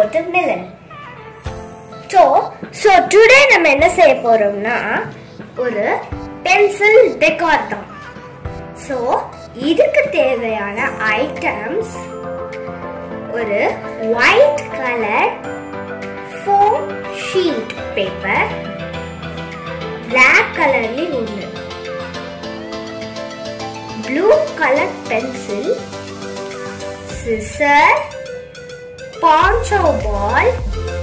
watermelon. So, so today நம்ம என்ன செய்ய போறோம்னா ஒரு பென்சில் டெக்கார் தான் ஸோ இதுக்கு தேவையான ஐட்டம்ஸ் ஒரு white colour foam sheet paper black கலர்லயும் ஒன்று ப்ளூ கலர் பென்சில் சிசர் பான்சோ பால்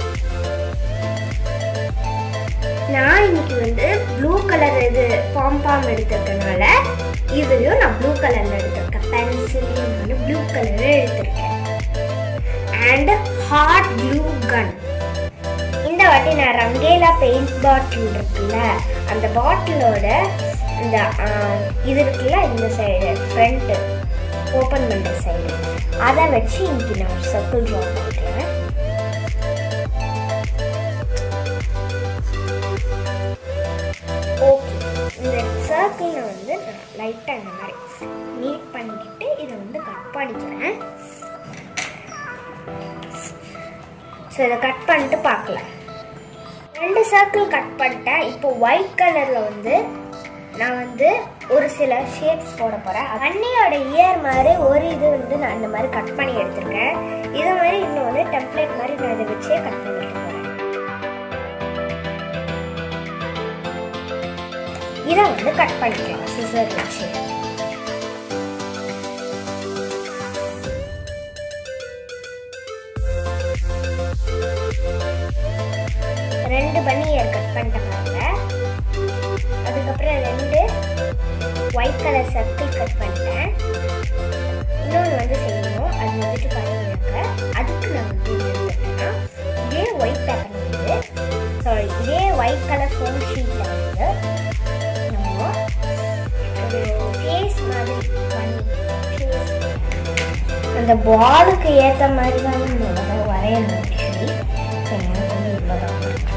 நான் இன்னைக்கு வந்து ப்ளூ கலர் இது பாம்பாம் எடுத்திருக்கனால இதுலயும் நான் ப்ளூ கலர்ல எடுத்திருக்கேன் பென்சிலையும் நான் ப்ளூ கலர்ல எடுத்திருக்கேன் அண்ட் ஹாட் ப்ளூ கன் இந்த வாட்டி நான் ரங்கேலா பெயிண்ட் பாட்டில் இருக்குல்ல அந்த பாட்டிலோட இந்த ஆஹ், இது இருக்குல்ல இந்த சைடு ஃப்ரண்ட் ஓப்பன் பண்ணுற சைடு அதை வச்சு இன்னைக்கு நான் ஒரு சர்க்கிள் ட்ரா பண்ணுறேன் ஓகே இந்த சர்க்கிளில் வந்து நான் லைட்டாக இந்த மாதிரி நீட் பண்ணிக்கிட்டு இதை வந்து கட் பண்ணிக்கிறேன் ஸோ இதை கட் பண்ணிட்டு பார்க்கலாம் ரெண்டு சர்க்கிள் கட் பண்ணிட்டேன் இப்போ ஒயிட் கலரில் வந்து நான் வந்து ஒரு சில ஷேப்ஸ் போட போகிறேன் அண்ணியோட இயர் மாதிரி ஒரு இது வந்து நான் இந்த மாதிரி கட் பண்ணி எடுத்திருக்கேன் இதை மாதிரி இன்னொன்று டெம்ப்ளேட் மாதிரி நான் இதை வச்சே கட் பண்ணிட்டு போகிறேன் இதை வந்து கட் பண்ணிக்கலாம் சிசர் வச்சு ரெண்டு பன்னி இயர் கட் பண்ணிட்டேன் அதுக்கப்புறம் ரெண்டு ஒயிட் கலர் சர்க்கிள் கட் பண்ணிட்டேன் இன்னொன்று வந்து செய்யணும் அது வந்துட்டு பண்ணிருக்க அதுக்கு நான் வந்து என்ன எடுத்துட்டேன்னா இதே ஒயிட் பேப்பர் வந்து சாரி இதே ஒயிட் கலர் ஃபோன் ஷீட்டில் வந்து நம்ம ஒரு ஃபேஸ் மாதிரி பண்ணி face அந்த பாலுக்கு ஏற்ற மாதிரி தான் நம்ம வர- வரையணும் ஆக்சுவலி எனக்கு வந்து இவ்வளோதான்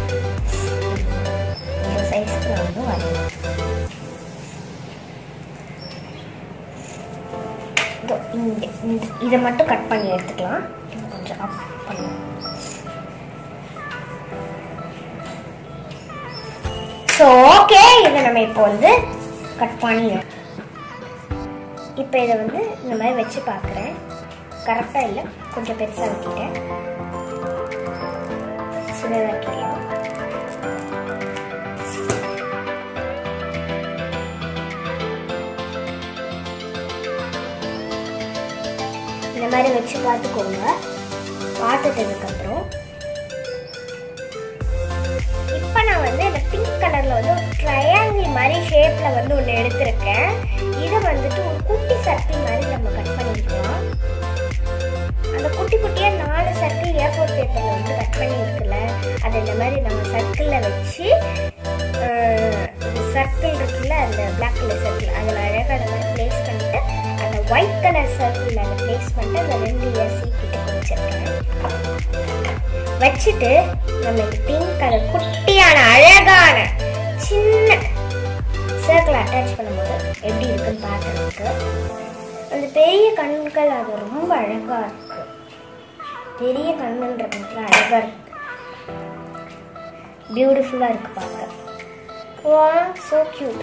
இந்த சைஸ்க்கு வந்து வரையணும் இதோ இங்க இந்த இதை மட்டும் கட் பண்ணி எடுத்துக்கலாம் இது கொஞ்சம் அப் பண்ணுவோம் ஸோ ஓகே இதை நம்ம இப்போ வந்து கட் பண்ணி இப்போ இதை வந்து இந்த மாதிரி வச்சு பார்க்குறேன் கரெக்டாக இல்லை கொஞ்சம் பெருசாக வைக்கிட்டேன் சின்னதாக வைக்கலாம் இந்த மாதிரி வச்சு பார்த்துக்கோங்க பார்த்துட்டதுக்கப்புறம் இப்போ நான் வந்து இந்த பிங்க் கலரில் வந்து ஒரு ட்ரையாங்கிள் மாதிரி ஷேப்பில் வந்து ஒன்று எடுத்திருக்கேன் இதை வந்துட்டு ஒரு குட்டி சர்க்கிள் மாதிரி நம்ம கட் பண்ணிக்கலாம் அந்த குட்டி குட்டியாக நாலு சர்க்கிள் ஏ ஃபோர் பேப்பரில் வந்து கட் பண்ணி இருக்குல்ல அதை இந்த மாதிரி நம்ம சர்க்கிளில் வச்சு சர்க்கிள் இருக்குல்ல அந்த பிளாக் கலர் சர்க்கிள் அதில் அழகாக அந்த மாதிரி ப்ளேஸ் பண்ணிட்டு அந்த ஒயிட் கலர் சர்க்கிளில் அதை ப்ளேஸ் பண்ணிட்டு அந்த ரெண்டு இயர் சீக்கிட்டு வச்சிருக்கேன் வச்சுட்டு நம்ம இந்த பிங்க் கலர் குட்டியான அழகான சின்ன சர்க்கிள் அட்டாச் பண்ணும்போது எப்படி இருக்குன்னு பார்க்கறதுக்கு அந்த பெரிய கண்கள் அது ரொம்ப அழகா இருக்கு பெரிய கண்ணுன்றதுல அழகா இருக்கு பியூட்டிஃபுல்லா இருக்கு பார்க்க வா ஸோ கியூட்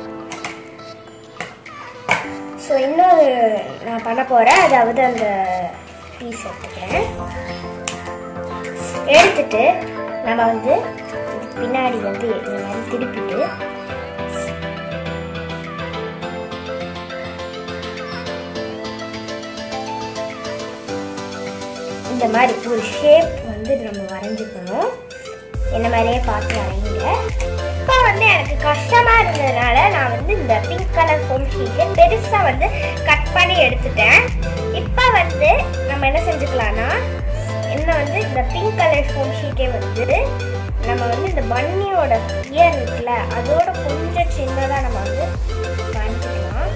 ஸோ இன்னொரு நான் பண்ண போறேன் அதாவது அந்த பீஸ் எடுத்துக்கிறேன் எடுத்துட்டு நம்ம வந்து இது பின்னாடி வந்து இந்த மாதிரி திருப்பிட்டு இந்த மாதிரி ஒரு ஷேப் வந்து நம்ம வரைஞ்சுக்கணும் என்ன மாதிரியே பார்த்து வரைங்க இப்போ வந்து எனக்கு கஷ்டமா இருந்ததுனால நான் வந்து இந்த பிங்க் கலர் ஃபோம் ஷீட்டை பெருசாக வந்து கட் பண்ணி எடுத்துட்டேன் இப்போ வந்து நம்ம என்ன செஞ்சுக்கலாம்னா என்ன வந்து இந்த பிங்க் கலர் ஃபோம் ஷீட்டே வந்து நம்ம வந்து இந்த பன்னியோட இயர் இருக்குல்ல அதோட கொஞ்சம் சின்னதாக நம்ம வந்து வரைஞ்சிக்கலாம்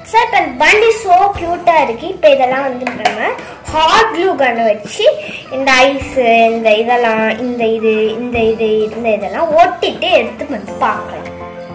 சார் இப்போ பண்டி ஸோ க்யூட்டாக இருக்கு இப்போ இதெல்லாம் வந்து நம்ம ஹாட் க்ளூ கண்ணை வச்சு இந்த ஐஸு இந்த இதெல்லாம் இந்த இது இந்த இது இந்த இதெல்லாம் ஒட்டிட்டு எடுத்து வந்து பார்க்கலாம்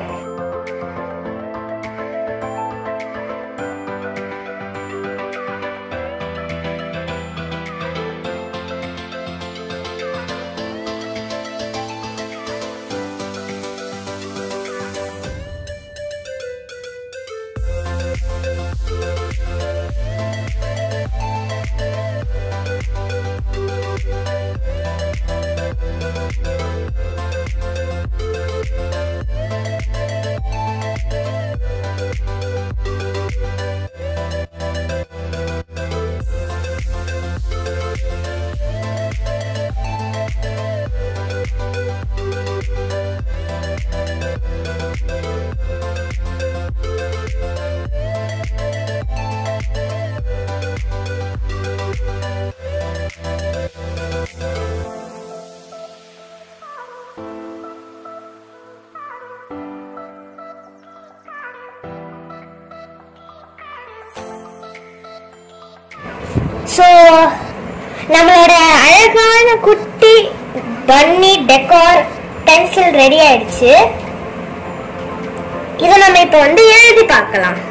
ஸோ நம்மளோட அழகான குட்டி பன்னி டெக்கார் பென்சில் ரெடி ஆயிடுச்சு இதை நம்ம இப்போ வந்து எழுதி பார்க்கலாம்